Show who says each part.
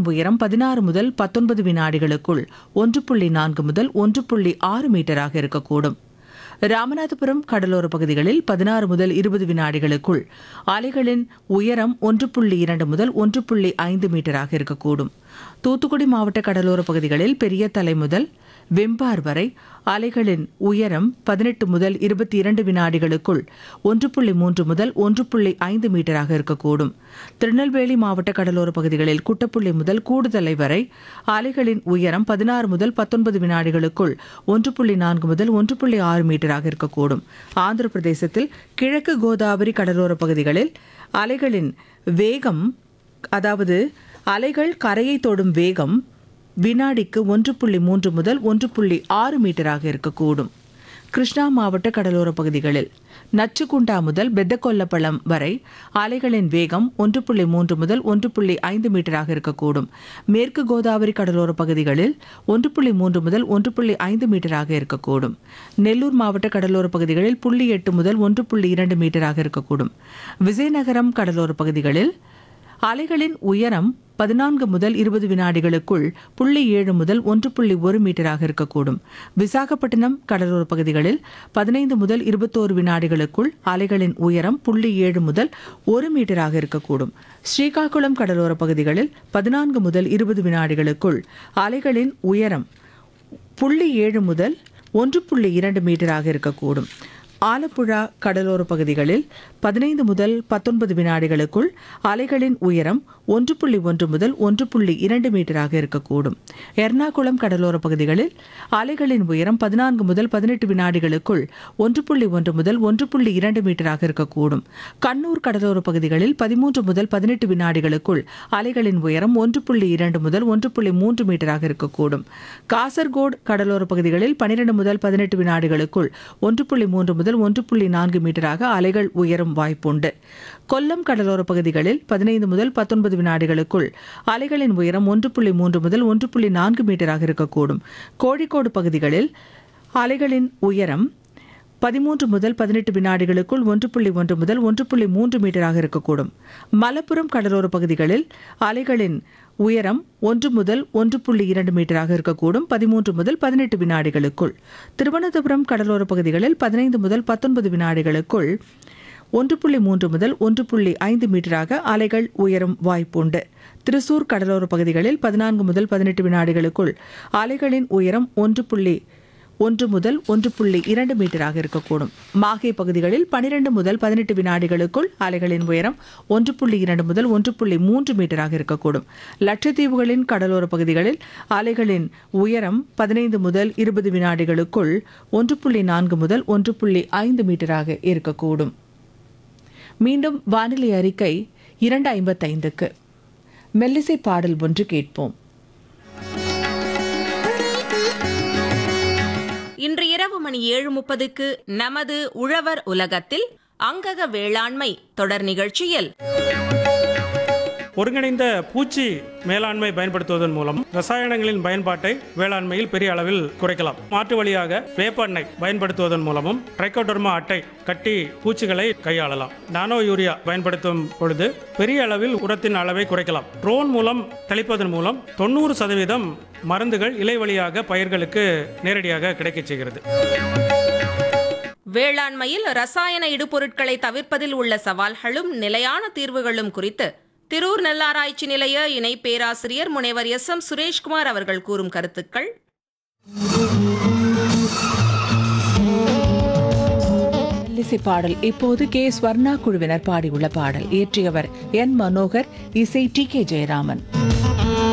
Speaker 1: உயரம் பதினாறு முதல் பத்தொன்பது வினாடிகளுக்குள் ஒன்று புள்ளி நான்கு முதல் ஒன்று புள்ளி ஆறு மீட்டராக இருக்கக்கூடும் ராமநாதபுரம் கடலோர பகுதிகளில் பதினாறு முதல் இருபது வினாடிகளுக்குள் அலைகளின் உயரம் ஒன்று புள்ளி இரண்டு முதல் ஒன்று புள்ளி ஐந்து மீட்டராக இருக்கக்கூடும் தூத்துக்குடி மாவட்ட கடலோர பகுதிகளில் பெரிய தலை முதல் வெம்பார் வரை அலைகளின் உயரம் பதினெட்டு முதல் இருபத்தி இரண்டு வினாடிகளுக்குள் ஒன்று புள்ளி மூன்று முதல் ஒன்று புள்ளி ஐந்து மீட்டராக இருக்கக்கூடும் திருநெல்வேலி மாவட்ட கடலோர பகுதிகளில் குட்டப்புள்ளி முதல் கூடுதலை வரை அலைகளின் உயரம் பதினாறு முதல் பத்தொன்பது வினாடிகளுக்குள் ஒன்று புள்ளி நான்கு முதல் ஒன்று புள்ளி ஆறு மீட்டராக இருக்கக்கூடும் ஆந்திர பிரதேசத்தில் கிழக்கு கோதாவரி கடலோர பகுதிகளில் அலைகளின் வேகம் அதாவது அலைகள் கரையை தொடும் வேகம் வினாடிக்கு ஒன்று புள்ளி மூன்று முதல் ஒன்று புள்ளி ஆறு மீட்டராக இருக்கக்கூடும் கிருஷ்ணா மாவட்ட கடலோர பகுதிகளில் நச்சுக்குண்டா முதல் பெத்தகொல்லப்பள்ளம் வரை அலைகளின் வேகம் ஒன்று புள்ளி மூன்று முதல் ஒன்று புள்ளி ஐந்து மீட்டராக இருக்கக்கூடும் மேற்கு கோதாவரி கடலோர பகுதிகளில் ஒன்று புள்ளி மூன்று முதல் ஒன்று புள்ளி ஐந்து மீட்டராக இருக்கக்கூடும் நெல்லூர் மாவட்ட கடலோர பகுதிகளில் புள்ளி எட்டு முதல் ஒன்று புள்ளி இரண்டு மீட்டராக இருக்கக்கூடும் விஜயநகரம் கடலோர பகுதிகளில் அலைகளின் உயரம் பதினான்கு முதல் இருபது வினாடிகளுக்குள் புள்ளி ஏழு முதல் ஒன்று புள்ளி ஒரு மீட்டராக இருக்கக்கூடும் விசாகப்பட்டினம் கடலோர பகுதிகளில் பதினைந்து முதல் இருபத்தோரு வினாடிகளுக்குள் அலைகளின் உயரம் புள்ளி ஏழு முதல் ஒரு மீட்டராக இருக்கக்கூடும் ஸ்ரீகாகுளம் கடலோர பகுதிகளில் பதினான்கு முதல் இருபது வினாடிகளுக்குள் அலைகளின் உயரம் புள்ளி ஏழு முதல் ஒன்று புள்ளி இரண்டு மீட்டராக இருக்கக்கூடும் ஆலப்புழா கடலோர பகுதிகளில் பதினைந்து முதல் பத்தொன்பது வினாடிகளுக்குள் அலைகளின் உயரம் ஒன்று புள்ளி ஒன்று முதல் ஒன்று புள்ளி இரண்டு மீட்டராக இருக்கக்கூடும் எர்ணாகுளம் கடலோர பகுதிகளில் அலைகளின் உயரம் பதினான்கு முதல் பதினெட்டு வினாடிகளுக்குள் ஒன்று புள்ளி ஒன்று முதல் ஒன்று புள்ளி இரண்டு மீட்டராக இருக்கக்கூடும் கண்ணூர் கடலோர பகுதிகளில் பதிமூன்று முதல் பதினெட்டு வினாடிகளுக்குள் அலைகளின் உயரம் ஒன்று புள்ளி இரண்டு முதல் ஒன்று புள்ளி மூன்று மீட்டராக இருக்கக்கூடும் காசர்கோடு கடலோர பகுதிகளில் பனிரெண்டு முதல் பதினெட்டு வினாடிகளுக்குள் ஒன்று புள்ளி மூன்று முதல் ஒன்று புள்ளி நான்கு மீட்டராக அலைகள் உயரும் வாய்ப்புண்டு கொல்லம் கடலோர பகுதிகளில் பதினைந்து முதல் பத்தொன்பது வினாடிகளுக்குள் அலைகளின் உயரம் ஒன்று புள்ளி மூன்று முதல் ஒன்று புள்ளி நான்கு மீட்டராக இருக்கக்கூடும் கோழிக்கோடு பகுதிகளில் அலைகளின் உயரம் பதிமூன்று முதல் பதினெட்டு வினாடிகளுக்குள் ஒன்று புள்ளி ஒன்று முதல் ஒன்று புள்ளி மூன்று மீட்டராக இருக்கக்கூடும் மலப்புரம் கடலோர பகுதிகளில் அலைகளின் உயரம் ஒன்று முதல் ஒன்று புள்ளி இரண்டு மீட்டராக இருக்கக்கூடும் பதிமூன்று முதல் பதினெட்டு வினாடிகளுக்குள் திருவனந்தபுரம் கடலோர பகுதிகளில் பதினைந்து முதல் பத்தொன்பது வினாடிகளுக்குள் ஒன்று புள்ளி மூன்று முதல் ஒன்று புள்ளி ஐந்து மீட்டராக அலைகள் உயரும் வாய்ப்புண்டு திருசூர் கடலோர பகுதிகளில் பதினான்கு முதல் பதினெட்டு வினாடிகளுக்குள் அலைகளின் உயரம் ஒன்று புள்ளி ஒன்று முதல் ஒன்று புள்ளி இரண்டு மீட்டராக இருக்கக்கூடும் மாஹே பகுதிகளில் பனிரெண்டு முதல் பதினெட்டு வினாடிகளுக்குள் அலைகளின் உயரம் ஒன்று புள்ளி இரண்டு முதல் ஒன்று புள்ளி மூன்று மீட்டராக இருக்கக்கூடும் லட்சத்தீவுகளின் கடலோர பகுதிகளில் அலைகளின் உயரம் பதினைந்து முதல் இருபது வினாடிகளுக்குள் ஒன்று புள்ளி நான்கு முதல் ஒன்று புள்ளி ஐந்து மீட்டராக இருக்கக்கூடும் மீண்டும் வானிலை அறிக்கை இரண்டு ஐம்பத்தைந்துக்கு மெல்லிசை பாடல் ஒன்று கேட்போம்
Speaker 2: இன்று இரவு மணி ஏழு முப்பதுக்கு நமது உழவர் உலகத்தில் அங்கக வேளாண்மை தொடர் நிகழ்ச்சியில்
Speaker 3: ஒருங்கிணைந்த பூச்சி மேலாண்மை பயன்படுத்துவதன் மூலம் ரசாயனங்களின் பயன்பாட்டை வேளாண்மையில் பெரிய அளவில் குறைக்கலாம் மாற்று வழியாக வேப்பெண்ணெய் பயன்படுத்துவதன் மூலமும் ட்ரைகோடர்மா அட்டை கட்டி பூச்சிகளை கையாளலாம் நானோ யூரியா பயன்படுத்தும் பொழுது பெரிய அளவில் உரத்தின் அளவை குறைக்கலாம் ட்ரோன் மூலம் தெளிப்பதன் மூலம் தொண்ணூறு சதவீதம் மருந்துகள் இலை வழியாக பயிர்களுக்கு நேரடியாக கிடைக்கச் செய்கிறது
Speaker 2: வேளாண்மையில் ரசாயன இடுபொருட்களை தவிர்ப்பதில் உள்ள சவால்களும் நிலையான தீர்வுகளும் குறித்து திரூர் நெல்லாராய்ச்சி நிலைய இணை பேராசிரியர் முனைவர் எஸ் எம் சுரேஷ்குமார் அவர்கள் கூறும் கருத்துக்கள்
Speaker 1: மெல்லிசை பாடல் இப்போது கே ஸ்வர்ணா குழுவினர் பாடியுள்ள பாடல் இயற்றியவர் என் மனோகர் இசை டி கே ஜெயராமன்